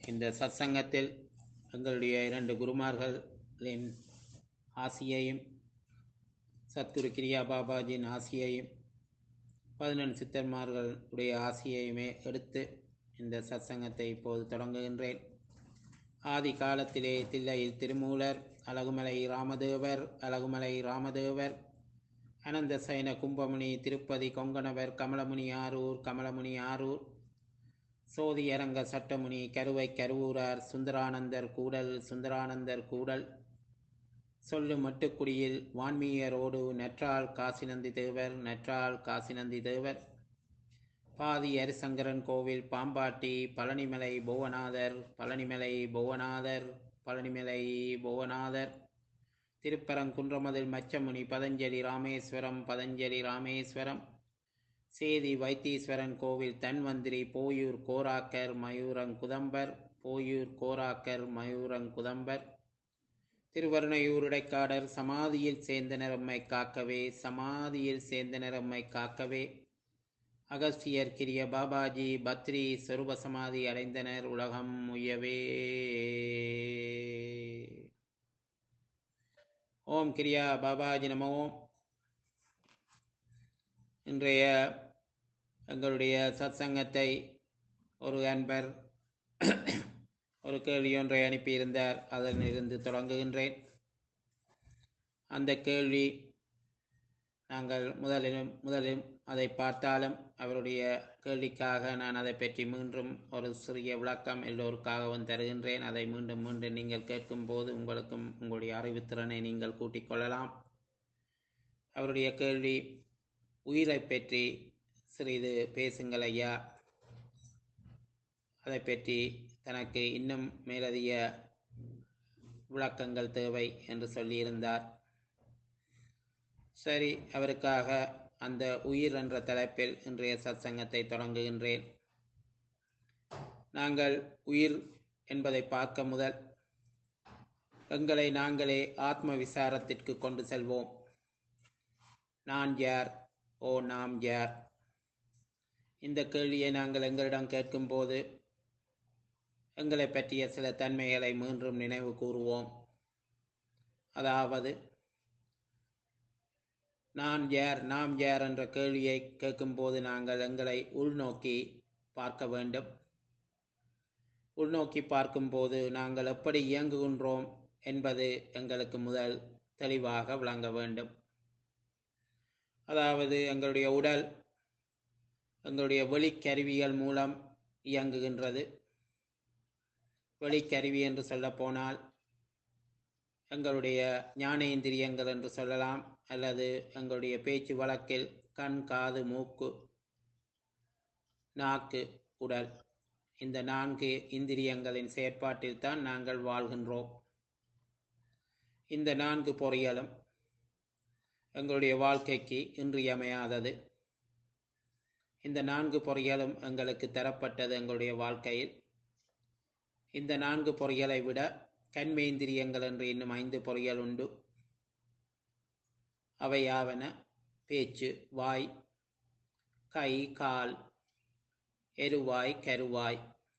இந்த சத்சங்கத்தில் எங்களுடைய இரண்டு குருமார்களின் ஆசியையும் சத்குரு கிரியா பாபாஜியின் ஆசியையும் பதினெண் சித்தர்மார்களுடைய ஆசியையுமே எடுத்து இந்த சத்சங்கத்தை இப்போது தொடங்குகின்றேன் ஆதி காலத்திலே தில்லையில் திருமூலர் அழகுமலை ராமதேவர் அழகுமலை ராமதேவர் அனந்த சைன கும்பமுனி திருப்பதி கொங்கணவர் கமலமுனி ஆரூர் கமலமுனி ஆரூர் சோதியரங்க சட்டமுனி கருவை கருவூரார் சுந்தரானந்தர் கூடல் சுந்தரானந்தர் கூடல் சொல்லு மட்டுக்குடியில் வான்மீயரோடு நற்றாள் காசிநந்தி தேவர் நற்றாள் காசிநந்தி தேவர் பாதி ஹரிசங்கரன் கோவில் பாம்பாட்டி பழனிமலை புவனாதர் பழனிமலை புவனாதர் பழனிமலை புவனாதர் திருப்பரங்குன்றமதில் மச்சமுனி பதஞ்சலி ராமேஸ்வரம் பதஞ்சலி ராமேஸ்வரம் சேதி வைத்தீஸ்வரன் கோவில் தன்வந்திரி போயூர் கோராக்கர் மயூரங்குதம்பர் போயூர் கோராக்கர் மயூரங்குதம்பர் திருவருணையூருடைக்காடர் சமாதியில் சேர்ந்தனர் எம்மை காக்கவே சமாதியில் சேர்ந்தனர் எம்மை காக்கவே அகஸ்தியர் கிரிய பாபாஜி பத்ரி சொருப சமாதி அடைந்தனர் உலகம் உயவே ஓம் கிரியா பாபாஜி நம ஓம் இன்றைய எங்களுடைய சத்சங்கத்தை ஒரு அன்பர் ஒரு கேள்வி ஒன்றை அனுப்பியிருந்தார் அதனிலிருந்து தொடங்குகின்றேன் அந்த கேள்வி நாங்கள் முதலிலும் முதலில் அதை பார்த்தாலும் அவருடைய கேள்விக்காக நான் அதை பற்றி மீண்டும் ஒரு சிறிய விளக்கம் எல்லோருக்காகவும் தருகின்றேன் அதை மீண்டும் மீண்டும் நீங்கள் கேட்கும்போது உங்களுக்கும் உங்களுடைய அறிவுத்திறனை நீங்கள் கூட்டிக் கொள்ளலாம் அவருடைய கேள்வி உயிரை பற்றி சிறிது பேசுங்கள் ஐயா அதை பற்றி தனக்கு இன்னும் மேலதிக விளக்கங்கள் தேவை என்று சொல்லியிருந்தார் சரி அவருக்காக அந்த உயிர் என்ற தலைப்பில் இன்றைய சத்சங்கத்தை தொடங்குகின்றேன் நாங்கள் உயிர் என்பதை பார்க்க முதல் எங்களை நாங்களே ஆத்ம விசாரத்திற்கு கொண்டு செல்வோம் நான் யார் ஓ நாம் யார் இந்த கேள்வியை நாங்கள் எங்களிடம் கேட்கும்போது எங்களை பற்றிய சில தன்மைகளை மீண்டும் நினைவு கூறுவோம் அதாவது நான் யார் நாம் யார் என்ற கேள்வியை கேட்கும்போது நாங்கள் எங்களை உள்நோக்கி பார்க்க வேண்டும் உள்நோக்கி பார்க்கும்போது நாங்கள் எப்படி இயங்குகின்றோம் என்பது எங்களுக்கு முதல் தெளிவாக விளங்க வேண்டும் அதாவது எங்களுடைய உடல் எங்களுடைய வெளிக்கருவிகள் மூலம் இயங்குகின்றது வெளிக்கருவி என்று சொல்ல போனால் எங்களுடைய ஞானேந்திரியங்கள் என்று சொல்லலாம் அல்லது எங்களுடைய பேச்சு வழக்கில் கண் காது மூக்கு நாக்கு உடல் இந்த நான்கு இந்திரியங்களின் செயற்பாட்டில் தான் நாங்கள் வாழ்கின்றோம் இந்த நான்கு பொறிகளும் எங்களுடைய வாழ்க்கைக்கு இன்றியமையாதது இந்த நான்கு பொறிகளும் எங்களுக்கு தரப்பட்டது எங்களுடைய வாழ்க்கையில் இந்த நான்கு பொறிகளை விட கண்மேந்திரியங்கள் என்று இன்னும் ஐந்து பொறிகள் உண்டு அவையாவன பேச்சு வாய் கை கால் எருவாய் கருவாய்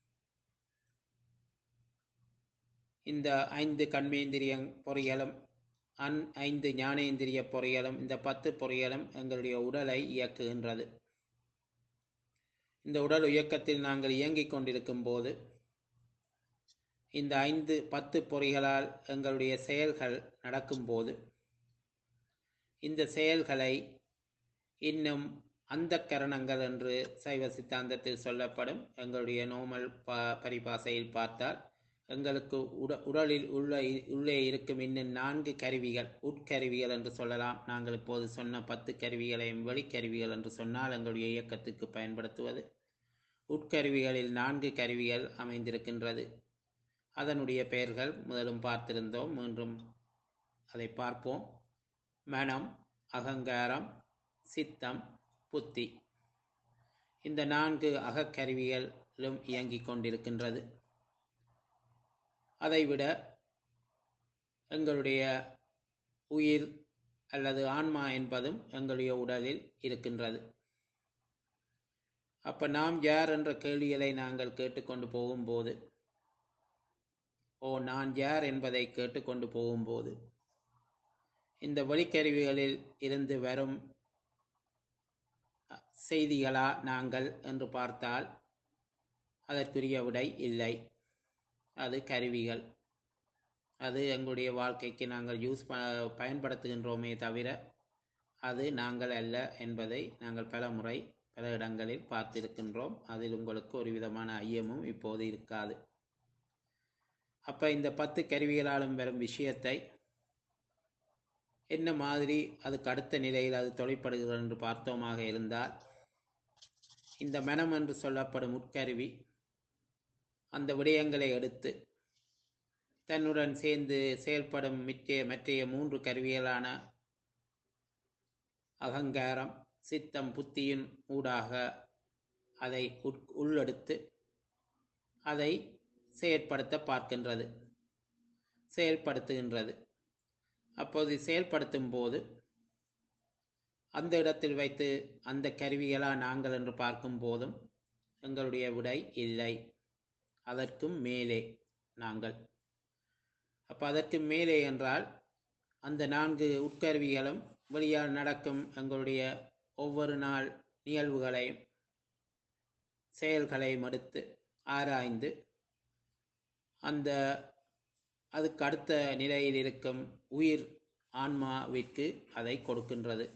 இந்த ஐந்து கண்மேந்திரிய பொறிகளும் அன் ஐந்து ஞானேந்திரிய பொறிகளும் இந்த பத்து பொறிகளும் எங்களுடைய உடலை இயக்குகின்றது இந்த உடல் இயக்கத்தில் நாங்கள் இயங்கிக் கொண்டிருக்கும் போது இந்த ஐந்து பத்து பொறிகளால் எங்களுடைய செயல்கள் நடக்கும்போது இந்த செயல்களை இன்னும் அந்த கரணங்கள் என்று சைவ சித்தாந்தத்தில் சொல்லப்படும் எங்களுடைய நோமல் ப பரிபாசையில் பார்த்தால் எங்களுக்கு உட உடலில் உள்ள உள்ளே இருக்கும் இன்னும் நான்கு கருவிகள் உட்கருவிகள் என்று சொல்லலாம் நாங்கள் இப்போது சொன்ன பத்து கருவிகளையும் வெளிக்கருவிகள் என்று சொன்னால் எங்களுடைய இயக்கத்துக்கு பயன்படுத்துவது உட்கருவிகளில் நான்கு கருவிகள் அமைந்திருக்கின்றது அதனுடைய பெயர்கள் முதலும் பார்த்திருந்தோம் மீண்டும் அதை பார்ப்போம் மனம் அகங்காரம் சித்தம் புத்தி இந்த நான்கு அகக்கருவிகளும் இயங்கிக் கொண்டிருக்கின்றது அதைவிட எங்களுடைய உயிர் அல்லது ஆன்மா என்பதும் எங்களுடைய உடலில் இருக்கின்றது அப்ப நாம் யார் என்ற கேள்விகளை நாங்கள் கேட்டுக்கொண்டு போகும்போது ஓ நான் யார் என்பதை கேட்டுக்கொண்டு போகும்போது இந்த ஒலிக்கருவிகளில் இருந்து வரும் செய்திகளா நாங்கள் என்று பார்த்தால் அதற்குரிய விடை இல்லை அது கருவிகள் அது எங்களுடைய வாழ்க்கைக்கு நாங்கள் யூஸ் ப பயன்படுத்துகின்றோமே தவிர அது நாங்கள் அல்ல என்பதை நாங்கள் பல முறை பல இடங்களில் பார்த்திருக்கின்றோம் அதில் உங்களுக்கு ஒரு விதமான ஐயமும் இப்போது இருக்காது அப்ப இந்த பத்து கருவிகளாலும் வரும் விஷயத்தை என்ன மாதிரி அதுக்கு அடுத்த நிலையில் அது தொலைப்படுகிறது என்று பார்த்தோமாக இருந்தால் இந்த மனம் என்று சொல்லப்படும் உட்கருவி அந்த விடயங்களை எடுத்து தன்னுடன் சேர்ந்து செயல்படும் மிற்ற மற்றைய மூன்று கருவிகளான அகங்காரம் சித்தம் புத்தியின் ஊடாக அதை உட் உள்ளெடுத்து அதை செயற்படுத்த பார்க்கின்றது செயல்படுத்துகின்றது அப்போது செயல்படுத்தும் போது அந்த இடத்தில் வைத்து அந்த கருவிகளா நாங்கள் என்று பார்க்கும் போதும் எங்களுடைய விடை இல்லை அதற்கும் மேலே நாங்கள் அப்போ அதற்கு மேலே என்றால் அந்த நான்கு உட்கருவிகளும் வெளியால் நடக்கும் எங்களுடைய ஒவ்வொரு நாள் நிகழ்வுகளையும் செயல்களையும் எடுத்து ஆராய்ந்து அந்த அதுக்கு அடுத்த நிலையில் இருக்கும் உயிர் ஆன்மாவிற்கு அதை கொடுக்கின்றது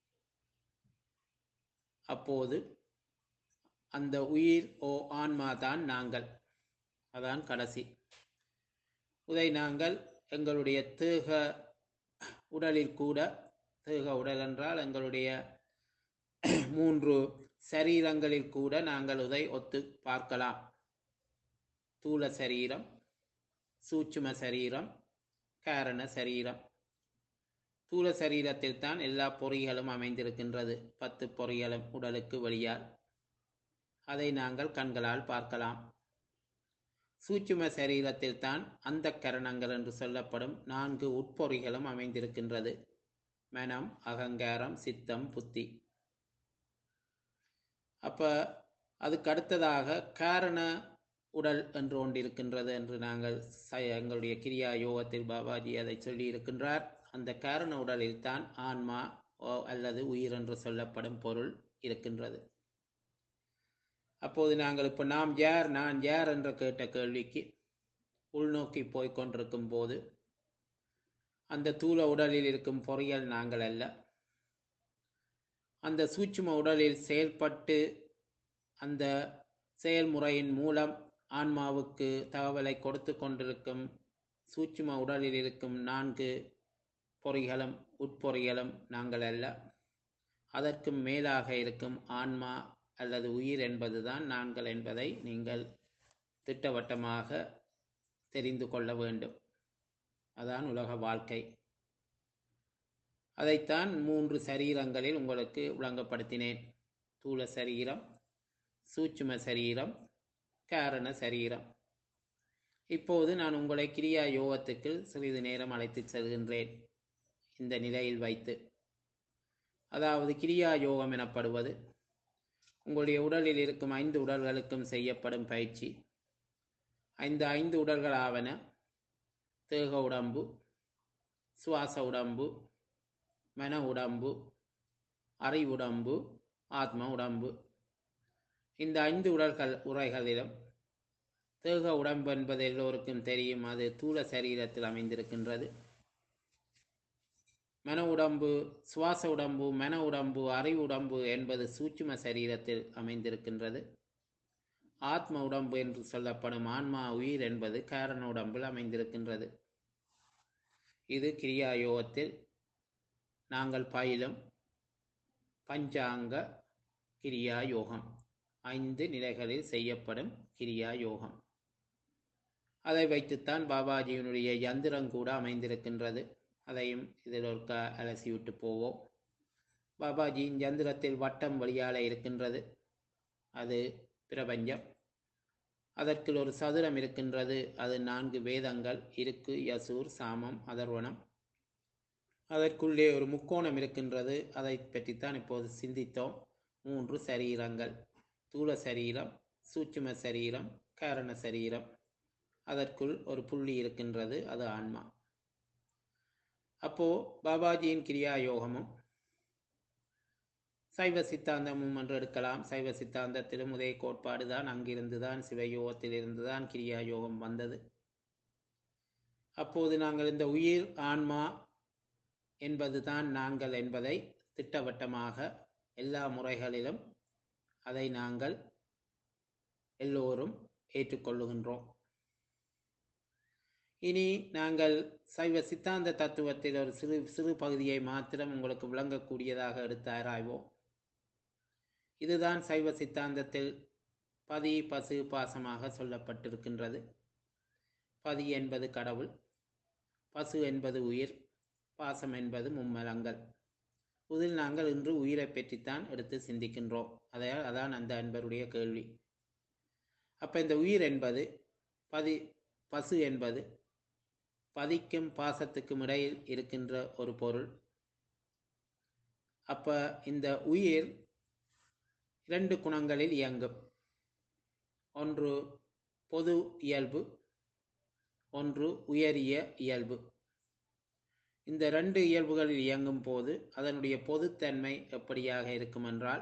அப்போது அந்த உயிர் ஓ ஆன்மா தான் நாங்கள் அதான் கடைசி இதை நாங்கள் எங்களுடைய தேக உடலில் கூட தேக உடல் என்றால் எங்களுடைய மூன்று சரீரங்களில் கூட நாங்கள் இதை ஒத்து பார்க்கலாம் தூல சரீரம் சூட்சும சரீரம் காரண சரீரம் தூல சரீரத்தில் தான் எல்லா பொறிகளும் அமைந்திருக்கின்றது பத்து பொறிகளும் உடலுக்கு வெளியால் அதை நாங்கள் கண்களால் பார்க்கலாம் சூட்சும சரீரத்தில் தான் அந்த கரணங்கள் என்று சொல்லப்படும் நான்கு உட்பொறிகளும் அமைந்திருக்கின்றது மனம் அகங்காரம் சித்தம் புத்தி அப்ப அதுக்கு அடுத்ததாக காரண உடல் என்று ஒன்று இருக்கின்றது என்று நாங்கள் எங்களுடைய கிரியா யோகத்தில் பாபாஜி அதை சொல்லி இருக்கின்றார் அந்த காரண உடலில் தான் ஆன்மா அல்லது உயிர் என்று சொல்லப்படும் பொருள் இருக்கின்றது அப்போது நாங்கள் இப்போ நாம் யார் நான் யார் என்ற கேட்ட கேள்விக்கு உள்நோக்கி போய் கொண்டிருக்கும் போது அந்த தூள உடலில் இருக்கும் பொறியல் நாங்கள் அல்ல அந்த சூட்சும உடலில் செயல்பட்டு அந்த செயல்முறையின் மூலம் ஆன்மாவுக்கு தகவலை கொடுத்து கொண்டிருக்கும் சூட்சும உடலில் இருக்கும் நான்கு பொறிகளும் உட்பொறிகளும் நாங்கள் அல்ல அதற்கும் மேலாக இருக்கும் ஆன்மா அல்லது உயிர் என்பதுதான் நாங்கள் என்பதை நீங்கள் திட்டவட்டமாக தெரிந்து கொள்ள வேண்டும் அதான் உலக வாழ்க்கை அதைத்தான் மூன்று சரீரங்களில் உங்களுக்கு விளங்கப்படுத்தினேன் தூள சரீரம் சூட்சும சரீரம் காரண சரீரம் இப்போது நான் உங்களை கிரியா யோகத்துக்கு சிறிது நேரம் அழைத்து செல்கின்றேன் இந்த நிலையில் வைத்து அதாவது கிரியா யோகம் எனப்படுவது உங்களுடைய உடலில் இருக்கும் ஐந்து உடல்களுக்கும் செய்யப்படும் பயிற்சி ஐந்து ஐந்து உடல்களாவன தேக உடம்பு சுவாச உடம்பு மன உடம்பு அறிவுடம்பு ஆத்ம உடம்பு இந்த ஐந்து உடல்கள் உரைகளிலும் தேக உடம்பு என்பது எல்லோருக்கும் தெரியும் அது தூள சரீரத்தில் அமைந்திருக்கின்றது மன உடம்பு சுவாச உடம்பு மன உடம்பு அறிவு உடம்பு என்பது சூட்சும சரீரத்தில் அமைந்திருக்கின்றது ஆத்ம உடம்பு என்று சொல்லப்படும் ஆன்மா உயிர் என்பது காரண உடம்பில் அமைந்திருக்கின்றது இது கிரியா யோகத்தில் நாங்கள் பயிலும் பஞ்சாங்க கிரியா யோகம் ஐந்து நிலைகளில் செய்யப்படும் கிரியா யோகம் அதை வைத்துத்தான் பாபாஜியினுடைய யந்திரம் கூட அமைந்திருக்கின்றது அதையும் இதில் ஒரு அலசி விட்டு போவோம் பாபாஜியின் யந்திரத்தில் வட்டம் வழியால இருக்கின்றது அது பிரபஞ்சம் அதற்குள் ஒரு சதுரம் இருக்கின்றது அது நான்கு வேதங்கள் இருக்கு யசூர் சாமம் அதர்வனம் அதற்குள்ளே ஒரு முக்கோணம் இருக்கின்றது அதை பற்றித்தான் இப்போது சிந்தித்தோம் மூன்று சரீரங்கள் தூள சரீரம் சூட்சும சரீரம் காரண சரீரம் அதற்குள் ஒரு புள்ளி இருக்கின்றது அது ஆன்மா அப்போ பாபாஜியின் கிரியா யோகமும் சைவ சித்தாந்தமும் என்று எடுக்கலாம் சைவ சித்தாந்தத்திலும் உதய கோட்பாடு தான் அங்கிருந்து தான் சிவயோகத்திலிருந்து தான் கிரியா யோகம் வந்தது அப்போது நாங்கள் இந்த உயிர் ஆன்மா என்பது தான் நாங்கள் என்பதை திட்டவட்டமாக எல்லா முறைகளிலும் அதை நாங்கள் எல்லோரும் ஏற்றுக்கொள்ளுகின்றோம் இனி நாங்கள் சைவ சித்தாந்த தத்துவத்தில் ஒரு சிறு சிறு பகுதியை மாத்திரம் உங்களுக்கு விளங்கக்கூடியதாக எடுத்து ஆராய்வோம் இதுதான் சைவ சித்தாந்தத்தில் பதி பசு பாசமாக சொல்லப்பட்டிருக்கின்றது பதி என்பது கடவுள் பசு என்பது உயிர் பாசம் என்பது மும்மலங்கள் இதில் நாங்கள் இன்று உயிரை பற்றித்தான் எடுத்து சிந்திக்கின்றோம் அதையால் அதான் அந்த அன்பருடைய கேள்வி அப்போ இந்த உயிர் என்பது பதி பசு என்பது பதிக்கும் பாசத்துக்கும் இடையில் இருக்கின்ற ஒரு பொருள் அப்ப இந்த உயிர் இரண்டு குணங்களில் இயங்கும் ஒன்று பொது இயல்பு ஒன்று உயரிய இயல்பு இந்த ரெண்டு இயல்புகளில் இயங்கும் போது அதனுடைய பொதுத்தன்மை எப்படியாக இருக்கும் என்றால்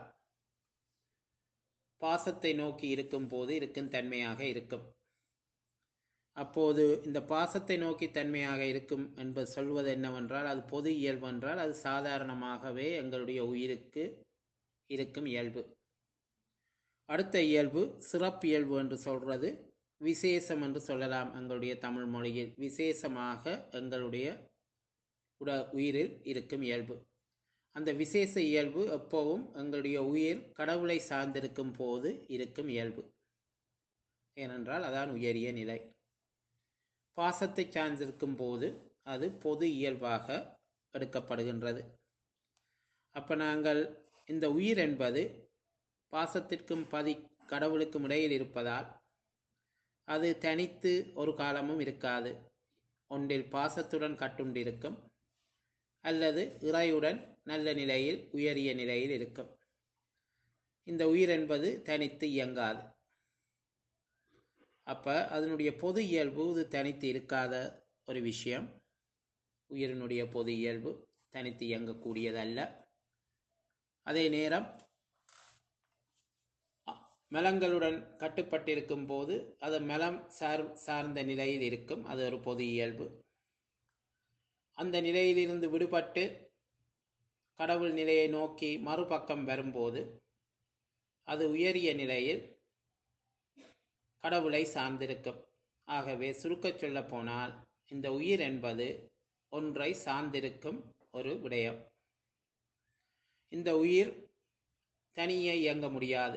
பாசத்தை நோக்கி இருக்கும் போது இருக்கும் தன்மையாக இருக்கும் அப்போது இந்த பாசத்தை நோக்கி தன்மையாக இருக்கும் என்பது சொல்வது என்னவென்றால் அது பொது இயல்பு என்றால் அது சாதாரணமாகவே எங்களுடைய உயிருக்கு இருக்கும் இயல்பு அடுத்த இயல்பு சிறப்பியல்பு என்று சொல்றது விசேஷம் என்று சொல்லலாம் எங்களுடைய தமிழ் மொழியில் விசேஷமாக எங்களுடைய உட உயிரில் இருக்கும் இயல்பு அந்த விசேஷ இயல்பு எப்போவும் எங்களுடைய உயிர் கடவுளை சார்ந்திருக்கும் போது இருக்கும் இயல்பு ஏனென்றால் அதான் உயரிய நிலை பாசத்தை சார்ந்திருக்கும் போது அது பொது இயல்பாக எடுக்கப்படுகின்றது அப்ப நாங்கள் இந்த உயிர் என்பது பாசத்திற்கும் பதி கடவுளுக்கும் இடையில் இருப்பதால் அது தனித்து ஒரு காலமும் இருக்காது ஒன்றில் பாசத்துடன் கட்டுண்டிருக்கும் அல்லது இறையுடன் நல்ல நிலையில் உயரிய நிலையில் இருக்கும் இந்த உயிர் என்பது தனித்து இயங்காது அப்ப அதனுடைய பொது இயல்பு இது தனித்து இருக்காத ஒரு விஷயம் உயிரினுடைய பொது இயல்பு தனித்து இயங்கக்கூடியதல்ல அதே நேரம் மலங்களுடன் கட்டுப்பட்டிருக்கும் போது அது மலம் சார் சார்ந்த நிலையில் இருக்கும் அது ஒரு பொது இயல்பு அந்த நிலையிலிருந்து விடுபட்டு கடவுள் நிலையை நோக்கி மறுபக்கம் வரும்போது அது உயரிய நிலையில் கடவுளை சார்ந்திருக்கும் ஆகவே சுருக்கச் சொல்ல போனால் இந்த உயிர் என்பது ஒன்றை சார்ந்திருக்கும் ஒரு விடயம் இந்த உயிர் தனியே இயங்க முடியாது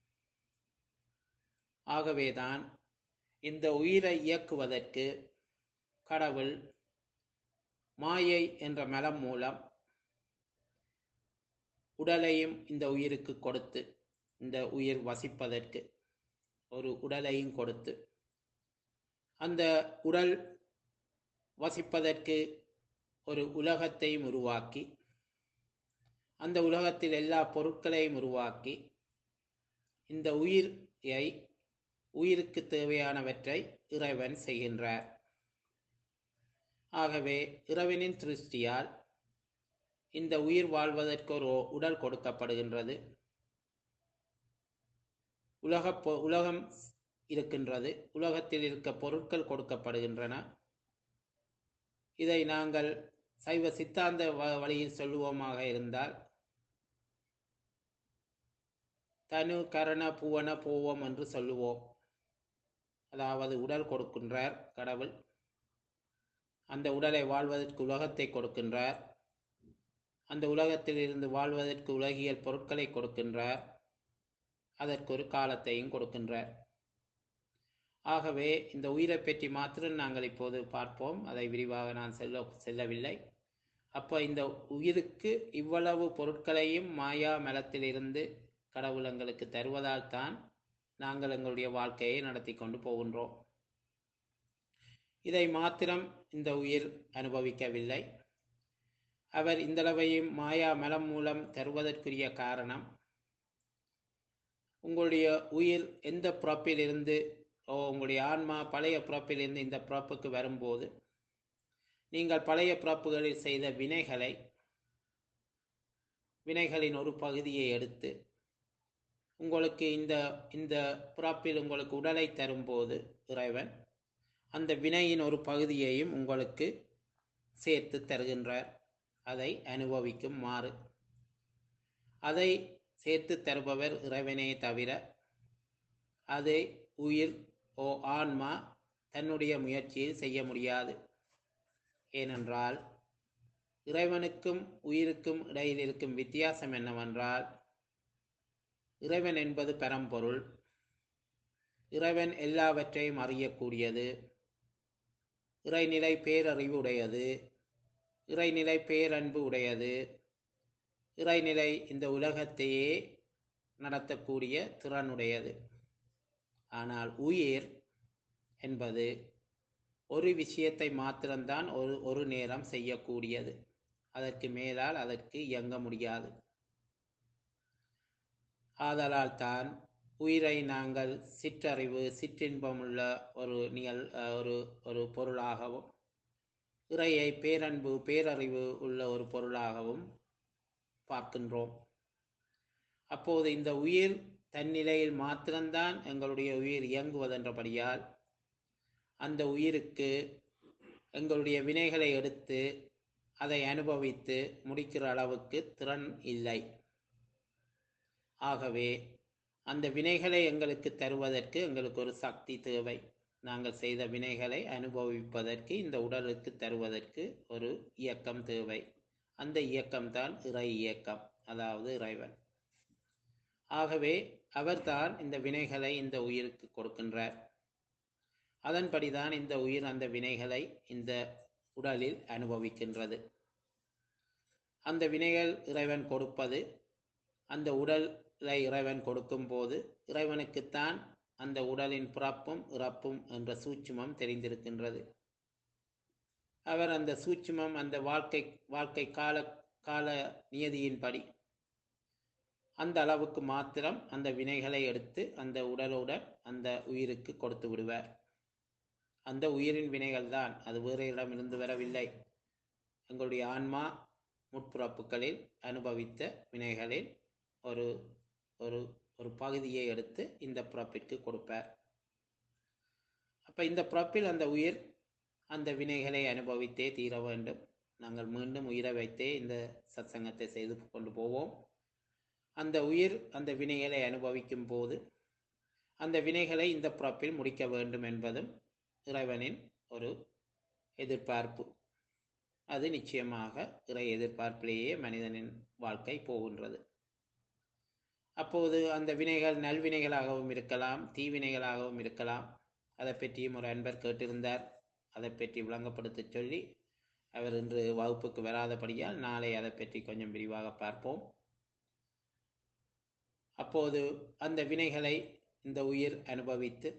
ஆகவேதான் இந்த உயிரை இயக்குவதற்கு கடவுள் மாயை என்ற மலம் மூலம் உடலையும் இந்த உயிருக்கு கொடுத்து இந்த உயிர் வசிப்பதற்கு ஒரு உடலையும் கொடுத்து அந்த உடல் வசிப்பதற்கு ஒரு உலகத்தையும் உருவாக்கி அந்த உலகத்தில் எல்லா பொருட்களையும் உருவாக்கி இந்த உயிரை உயிருக்கு தேவையானவற்றை இறைவன் செய்கின்றார் ஆகவே இறைவனின் திருஷ்டியால் இந்த உயிர் வாழ்வதற்கு ஒரு உடல் கொடுக்கப்படுகின்றது உலக உலகம் இருக்கின்றது உலகத்தில் இருக்க பொருட்கள் கொடுக்கப்படுகின்றன இதை நாங்கள் சைவ சித்தாந்த வழியில் சொல்லுவோமாக இருந்தால் தனு கரண பூவன பூவம் என்று சொல்லுவோம் அதாவது உடல் கொடுக்கின்றார் கடவுள் அந்த உடலை வாழ்வதற்கு உலகத்தை கொடுக்கின்றார் அந்த உலகத்தில் இருந்து வாழ்வதற்கு உலகியல் பொருட்களை கொடுக்கின்றார் அதற்கு ஒரு காலத்தையும் கொடுக்கின்றார் ஆகவே இந்த உயிரை பற்றி மாத்திரம் நாங்கள் இப்போது பார்ப்போம் அதை விரிவாக நான் செல்ல செல்லவில்லை அப்போ இந்த உயிருக்கு இவ்வளவு பொருட்களையும் மாயா மலத்திலிருந்து கடவுள் எங்களுக்கு தருவதால் தான் நாங்கள் எங்களுடைய வாழ்க்கையை நடத்தி கொண்டு போகின்றோம் இதை மாத்திரம் இந்த உயிர் அனுபவிக்கவில்லை அவர் இந்தளவையும் மாயா மலம் மூலம் தருவதற்குரிய காரணம் உங்களுடைய உயிர் எந்த பிறப்பிலிருந்து ஓ உங்களுடைய ஆன்மா பழைய பிறப்பிலிருந்து இந்த பிறப்புக்கு வரும்போது நீங்கள் பழைய பிறப்புகளில் செய்த வினைகளை வினைகளின் ஒரு பகுதியை எடுத்து உங்களுக்கு இந்த இந்த பிறப்பில் உங்களுக்கு உடலை தரும்போது இறைவன் அந்த வினையின் ஒரு பகுதியையும் உங்களுக்கு சேர்த்து தருகின்றார் அதை அனுபவிக்கும் மாறு அதை சேர்த்து தருபவர் இறைவனே தவிர அதை உயிர் ஓ ஆன்மா தன்னுடைய முயற்சியில் செய்ய முடியாது ஏனென்றால் இறைவனுக்கும் உயிருக்கும் இடையில் இருக்கும் வித்தியாசம் என்னவென்றால் இறைவன் என்பது பரம்பொருள் இறைவன் எல்லாவற்றையும் அறியக்கூடியது இறைநிலை பேரறிவு உடையது இறைநிலை பேரன்பு உடையது இறைநிலை இந்த உலகத்தையே நடத்தக்கூடிய திறனுடையது ஆனால் உயிர் என்பது ஒரு விஷயத்தை மாத்திரம்தான் ஒரு ஒரு நேரம் செய்யக்கூடியது அதற்கு மேலால் அதற்கு இயங்க முடியாது ஆதலால் தான் உயிரை நாங்கள் சிற்றறிவு சிற்றின்பமுள்ள ஒரு நிகழ் ஒரு ஒரு பொருளாகவும் இறையை பேரன்பு பேரறிவு உள்ள ஒரு பொருளாகவும் பார்க்கின்றோம் அப்போது இந்த உயிர் தன்னிலையில் மாத்திரம்தான் எங்களுடைய உயிர் இயங்குவதென்றபடியால் அந்த உயிருக்கு எங்களுடைய வினைகளை எடுத்து அதை அனுபவித்து முடிக்கிற அளவுக்கு திறன் இல்லை ஆகவே அந்த வினைகளை எங்களுக்கு தருவதற்கு எங்களுக்கு ஒரு சக்தி தேவை நாங்கள் செய்த வினைகளை அனுபவிப்பதற்கு இந்த உடலுக்கு தருவதற்கு ஒரு இயக்கம் தேவை அந்த இயக்கம்தான் இறை இயக்கம் அதாவது இறைவன் ஆகவே அவர்தான் இந்த வினைகளை இந்த உயிருக்கு கொடுக்கின்றார் அதன்படிதான் இந்த உயிர் அந்த வினைகளை இந்த உடலில் அனுபவிக்கின்றது அந்த வினைகள் இறைவன் கொடுப்பது அந்த உடலை இறைவன் கொடுக்கும் போது இறைவனுக்குத்தான் அந்த உடலின் பிறப்பும் இறப்பும் என்ற சூட்சுமம் தெரிந்திருக்கின்றது அவர் அந்த சூட்சுமம் அந்த வாழ்க்கை வாழ்க்கை கால கால நியதியின்படி அந்த அளவுக்கு மாத்திரம் அந்த வினைகளை எடுத்து அந்த உடலுடன் அந்த உயிருக்கு கொடுத்து விடுவார் அந்த உயிரின் வினைகள் தான் அது வேறு இடமிருந்து வரவில்லை எங்களுடைய ஆன்மா முற்பிறப்புகளில் அனுபவித்த வினைகளில் ஒரு ஒரு ஒரு பகுதியை எடுத்து இந்த பிறப்பிற்கு கொடுப்பார் அப்ப இந்த பிறப்பில் அந்த உயிர் அந்த வினைகளை அனுபவித்தே தீர வேண்டும் நாங்கள் மீண்டும் உயிரை வைத்தே இந்த சத்சங்கத்தை செய்து கொண்டு போவோம் அந்த உயிர் அந்த வினைகளை அனுபவிக்கும் போது அந்த வினைகளை இந்த பிறப்பில் முடிக்க வேண்டும் என்பதும் இறைவனின் ஒரு எதிர்பார்ப்பு அது நிச்சயமாக இறை எதிர்பார்ப்பிலேயே மனிதனின் வாழ்க்கை போகின்றது அப்போது அந்த வினைகள் நல்வினைகளாகவும் இருக்கலாம் தீவினைகளாகவும் இருக்கலாம் அதை பற்றியும் ஒரு அன்பர் கேட்டிருந்தார் அதை பற்றி விளங்கப்படுத்த சொல்லி அவர் இன்று வகுப்புக்கு வராதபடியால் நாளை அதை பற்றி கொஞ்சம் விரிவாக பார்ப்போம் அப்போது அந்த வினைகளை இந்த உயிர் அனுபவித்து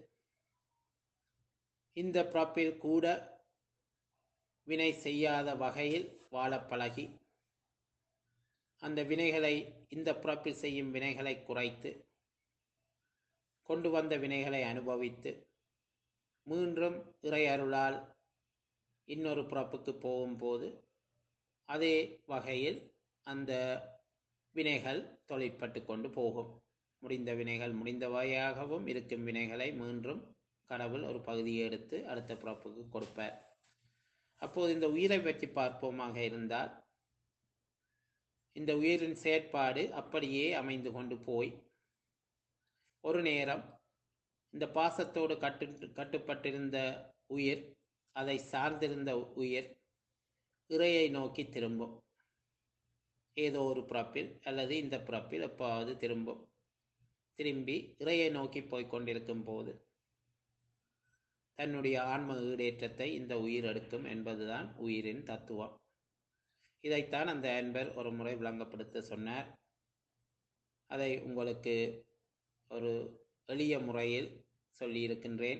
இந்த பிறப்பில் கூட வினை செய்யாத வகையில் வாழ பழகி அந்த வினைகளை இந்த பிறப்பில் செய்யும் வினைகளை குறைத்து கொண்டு வந்த வினைகளை அனுபவித்து மீண்டும் இறை அருளால் இன்னொரு பிறப்புக்கு போகும்போது அதே வகையில் அந்த வினைகள் தொழிற்பட்டு கொண்டு போகும் முடிந்த வினைகள் முடிந்த வகையாகவும் இருக்கும் வினைகளை மீண்டும் கடவுள் ஒரு பகுதியை எடுத்து அடுத்த பிறப்புக்கு கொடுப்பார் அப்போது இந்த உயிரை பற்றி பார்ப்போமாக இருந்தால் இந்த உயிரின் செயற்பாடு அப்படியே அமைந்து கொண்டு போய் ஒரு நேரம் இந்த பாசத்தோடு கட்டு கட்டுப்பட்டிருந்த உயிர் அதை சார்ந்திருந்த உயிர் இறையை நோக்கி திரும்பும் ஏதோ ஒரு பிறப்பில் அல்லது இந்த பிறப்பில் எப்பாவது திரும்பும் திரும்பி இறையை நோக்கி போய்க் கொண்டிருக்கும் போது தன்னுடைய ஆன்ம ஈடேற்றத்தை இந்த உயிர் எடுக்கும் என்பதுதான் உயிரின் தத்துவம் இதைத்தான் அந்த அன்பர் ஒரு முறை விளங்கப்படுத்த சொன்னார் அதை உங்களுக்கு ஒரு எளிய முறையில் சொல்லியிருக்கின்றேன்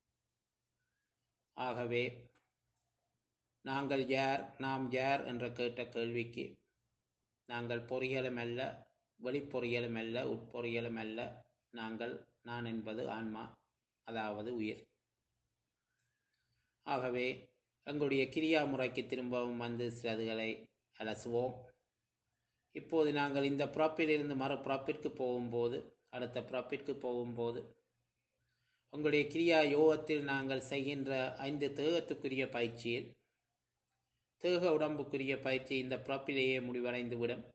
ஆகவே நாங்கள் யார் நாம் யார் என்ற கேட்ட கேள்விக்கு நாங்கள் பொறியியலும் அல்ல வெளிப்பொறியியலும் அல்ல உட்பொறியியலும் அல்ல நாங்கள் நான் என்பது ஆன்மா அதாவது உயிர் ஆகவே எங்களுடைய கிரியா முறைக்கு திரும்பவும் வந்து சிலதுகளை அலசுவோம் இப்போது நாங்கள் இந்த பிறப்பிலிருந்து மறு பிறப்பிற்கு போகும்போது அடுத்த பிறப்பிற்கு போகும்போது உங்களுடைய கிரியா யோகத்தில் நாங்கள் செய்கின்ற ஐந்து தேகத்துக்குரிய பயிற்சியில் தேக உடம்புக்குரிய பயிற்சி இந்த பிறப்பிலேயே முடிவடைந்துவிடும்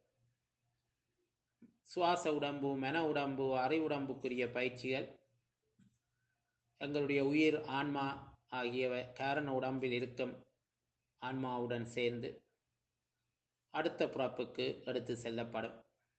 சுவாச உடம்பு மன உடம்பு அறை உடம்புக்குரிய பயிற்சிகள் எங்களுடைய உயிர் ஆன்மா ஆகியவை காரண உடம்பில் இருக்கும் ஆன்மாவுடன் சேர்ந்து அடுத்த பிறப்புக்கு எடுத்து செல்லப்படும்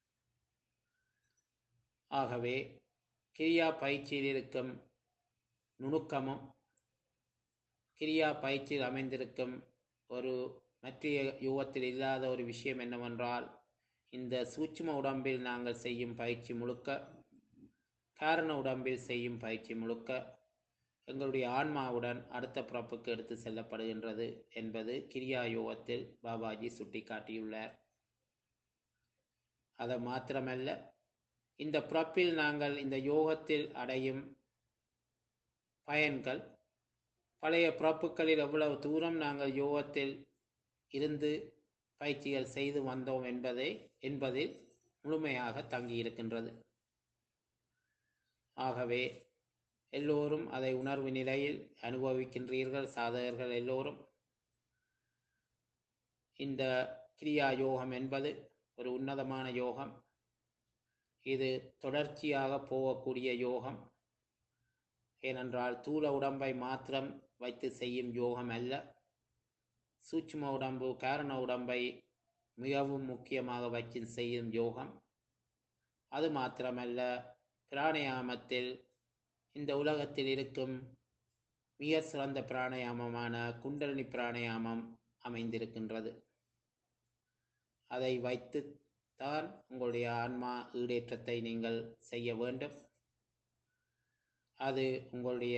ஆகவே கிரியா பயிற்சியில் இருக்கும் நுணுக்கமும் கிரியா பயிற்சியில் அமைந்திருக்கும் ஒரு மற்ற யுகத்தில் இல்லாத ஒரு விஷயம் என்னவென்றால் இந்த சூட்சும உடம்பில் நாங்கள் செய்யும் பயிற்சி முழுக்க காரண உடம்பில் செய்யும் பயிற்சி முழுக்க எங்களுடைய ஆன்மாவுடன் அடுத்த பிறப்புக்கு எடுத்து செல்லப்படுகின்றது என்பது கிரியா யோகத்தில் பாபாஜி சுட்டிக்காட்டியுள்ளார் அது மாத்திரமல்ல இந்த பிறப்பில் நாங்கள் இந்த யோகத்தில் அடையும் பயன்கள் பழைய பிறப்புகளில் எவ்வளவு தூரம் நாங்கள் யோகத்தில் இருந்து பயிற்சிகள் செய்து வந்தோம் என்பதை என்பதில் முழுமையாக தங்கியிருக்கின்றது ஆகவே எல்லோரும் அதை உணர்வு நிலையில் அனுபவிக்கின்றீர்கள் சாதகர்கள் எல்லோரும் இந்த கிரியா யோகம் என்பது ஒரு உன்னதமான யோகம் இது தொடர்ச்சியாக போகக்கூடிய யோகம் ஏனென்றால் தூள உடம்பை மாத்திரம் வைத்து செய்யும் யோகம் அல்ல சூட்சும உடம்பு காரண உடம்பை மிகவும் முக்கியமாக வச்சு செய்யும் யோகம் அது மாத்திரமல்ல பிராணயாமத்தில் இந்த உலகத்தில் இருக்கும் மிக சிறந்த பிராணயாமமான குண்டலினி பிராணயாமம் அமைந்திருக்கின்றது அதை வைத்து தான் உங்களுடைய ஆன்மா ஈடேற்றத்தை நீங்கள் செய்ய வேண்டும் அது உங்களுடைய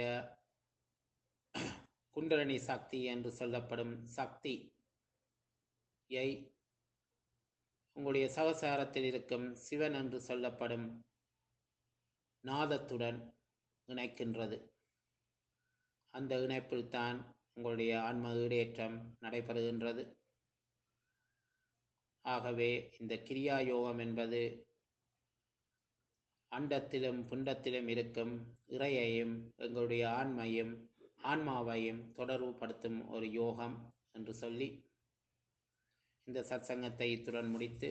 குண்டலினி சக்தி என்று சொல்லப்படும் சக்தியை உங்களுடைய சகசாரத்தில் இருக்கும் சிவன் என்று சொல்லப்படும் நாதத்துடன் இணைக்கின்றது அந்த இணைப்பில் தான் உங்களுடைய ஆன்ம ஈடேற்றம் நடைபெறுகின்றது ஆகவே இந்த கிரியா யோகம் என்பது அண்டத்திலும் புண்டத்திலும் இருக்கும் இறையையும் எங்களுடைய ஆன்மையும் ஆன்மாவையும் தொடர்புபடுத்தும் ஒரு யோகம் என்று சொல்லி இந்த சத்சங்கத்தை இத்துடன் முடித்து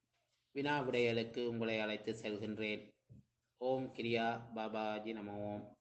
வினா விடைகளுக்கு உங்களை அழைத்து செல்கின்றேன் ஓம் கிரியா பாபாஜி நம ஓம்